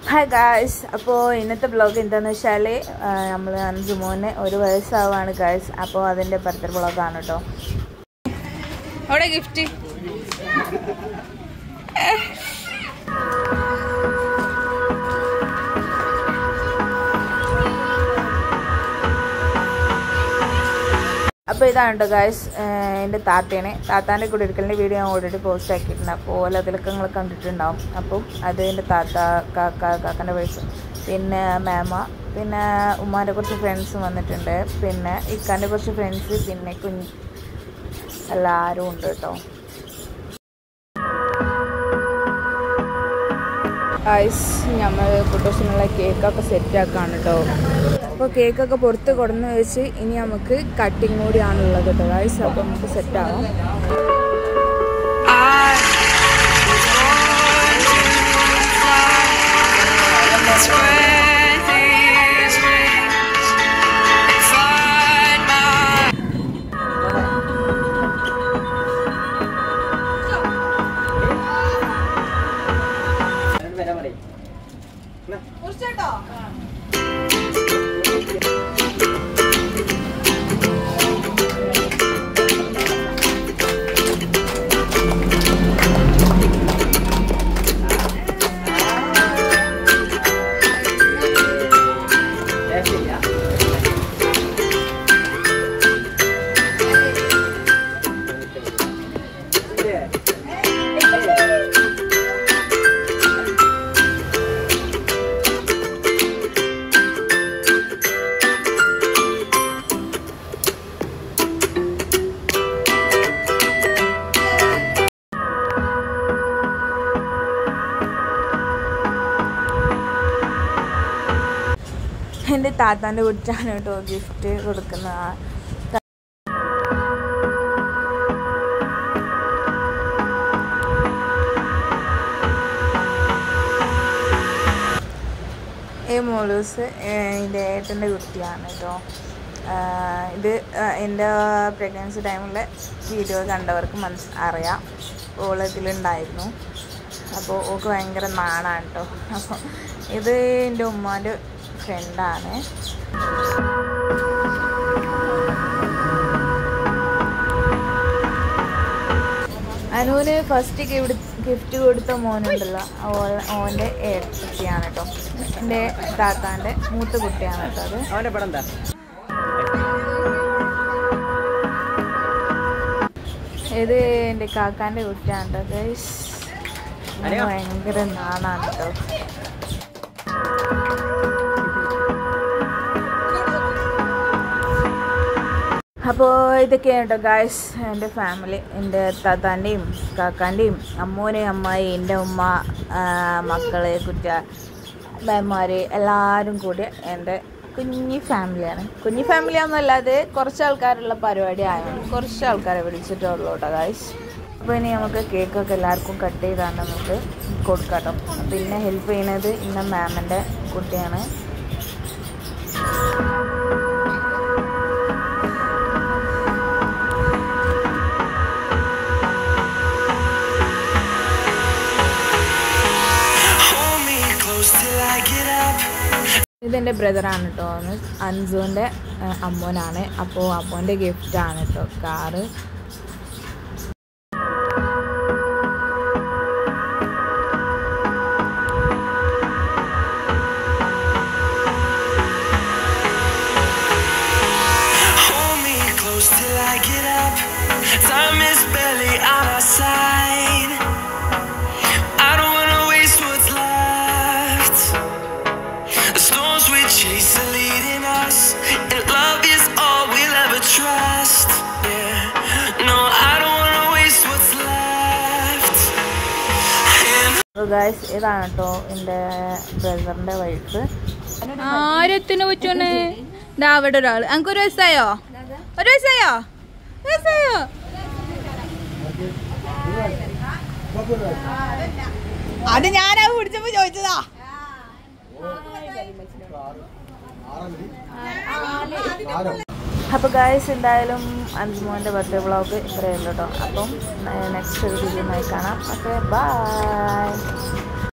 Hi guys അപ്പോൾ ഇന്നത്തെ blog എന്താണെന്ന് വെച്ചാൽ നമ്മൾ അഞ്ചുമോന് ഒരു വയസ്സാവാണ് ഗായ്സ് അപ്പോൾ അതിൻ്റെ ബർത്ത്ഡേ ബ്ലോഗാണ് കേട്ടോ അവിടെ ഗിഫ്റ്റ് അപ്പോൾ ഇതാണ് കേട്ടോ ഗായ്സ് എൻ്റെ താത്തേനെ താത്താൻ്റെ കൂടെ എടുക്കലിൻ്റെ വീഡിയോ ഞാൻ ഓൾറെഡി പോസ്റ്റ് ആക്കിയിട്ടുണ്ട് അപ്പോൾ അതിലൊക്കെ നിങ്ങൾ കണ്ടിട്ടുണ്ടാവും അപ്പം അത് എൻ്റെ താത്ത കാക്ക കാക്കൻ്റെ വയസ്സ് പിന്നെ മേമ പിന്നെ ഉമ്മാൻ്റെ കുറച്ച് ഫ്രണ്ട്സും വന്നിട്ടുണ്ട് പിന്നെ ഇക്കാൻ്റെ കുറച്ച് ഫ്രണ്ട്സ് പിന്നെ കുഞ്ഞ് എല്ലാവരും ഉണ്ട് കേട്ടോ ഗായ്സ് നമ്മൾ കുട്ടൂസിനുള്ള കേക്കൊക്കെ സെറ്റാക്കാണ് കേട്ടോ അപ്പോൾ കേക്കൊക്കെ പുറത്ത് കൊടുന്ന് വെച്ച് ഇനി നമുക്ക് കട്ടിങ് കൂടിയാണുള്ളത് കേട്ടോ ഗായ്സ് അപ്പോൾ നമുക്ക് സെറ്റാവാം എൻ്റെ താത്താൻ്റെ കുട്ടിയാണ് കേട്ടോ ഗിഫ്റ്റ് കൊടുക്കുന്നത് ആ ഈ മോളൂസ് എൻ്റെ ഏട്ടൻ്റെ കുട്ടിയാണ് കേട്ടോ ഇത് എൻ്റെ പ്രഗ്നൻസി ടൈമിലെ വീഡിയോ കണ്ടവർക്ക് മനസ്സ് അറിയാം ഓൾ ഇതിലുണ്ടായിരുന്നു അപ്പോൾ ഓക്ക് ഭയങ്കര നാണാണ് കേട്ടോ അപ്പോൾ ഇത് എൻ്റെ ഉമ്മാൻ്റെ ഫ്രണ്ടാണ് അനുവിന് ഫസ്റ്റ് ഗിഫ്റ്റ് കൊടുത്ത മോനുണ്ടല്ലോ ഓ- ഓൻ്റെ ഏട്ടത്തിയാണ് കേട്ടോ എൻ്റെ താത്താൻ്റെ മൂത്ത കുട്ടിയാണ് കേട്ടോ അത് അവന്റെ പടം എന്താ ഇത് എൻ്റെ കാക്കാൻ്റെ കുട്ടിയാണ് കേട്ടോ ഗൈസ് അതെയോ? ഭയങ്കര നാണാണ് കേട്ടോ അപ്പോൾ ഇതൊക്കെയാണ് കേട്ടോ ഗായ്സ് എൻ്റെ ഫാമിലി എൻ്റെ താത്താൻ്റെയും കാക്കാൻ്റെയും അമ്മൂനെയും അമ്മായി എൻ്റെ ഉമ്മ ആ, മക്കള് കുറ്റ ഭയന്മാർ എല്ലാവരും കൂടി എൻ്റെ കുഞ്ഞി ഫാമിലിയാണ് കുഞ്ഞി ഫാമിലി ഒന്നല്ലാതെ കുറച്ച് ആൾക്കാരുള്ള പരിപാടി ആയതുകൊണ്ട് കുറച്ച് ആൾക്കാരെ വിളിച്ചിട്ടുള്ളൂ കേട്ടോ ഗായ്സ് അപ്പോൾ ഇനി നമുക്ക് കേക്കൊക്കെ എല്ലാവർക്കും കട്ട് ചെയ്താണ് നമുക്ക് കൊടുക്കാം കേട്ടോ പിന്നെ ഹെൽപ്പ് ചെയ്യുന്നത് ഇന്ന മാമിൻ്റെ കുട്ടിയാണ് Hold me close till I get up. ഇതെൻ്റെ ബ്രദറാണ് കേട്ടോ അൻസുവിൻ്റെ അമ്മോനാണ് അപ്പോൾ അമ്മോൻ്റെ ഗിഫ്റ്റാണ് കേട്ടോ car Hold me close till I get up. Time is barely on our side. I don't wanna waste what's left. The storms we chase are leading us, and love is all we'll ever trust. Yeah, no, I don't wanna waste what's left. And guys ഇതാണ് കേട്ടോ എൻ്റെ ബ്രദറിൻ്റെ wife ആരത്തിന് പറ്റൂണ് ഇതാ അവിടെ ഒരാള് അനക്ക് ഒരു വയസ്സായോ ഒരു വയസ്സായോ വയസ്സായോ അത് ഞാനത് പിടിച്ചപ്പോ ചോദിച്ചതാ അപ്പോൾ ഗായ്സ് എന്തായാലും അഞ്ചുമോൻ്റെ ബർത്ത്ഡേ വ്ളോഗ് ഇത്രയേ ഉള്ളൂ കേട്ടോ അപ്പം നെക്സ്റ്റ് ഒരു വീഡിയോ കാണാം ഓക്കെ ബൈ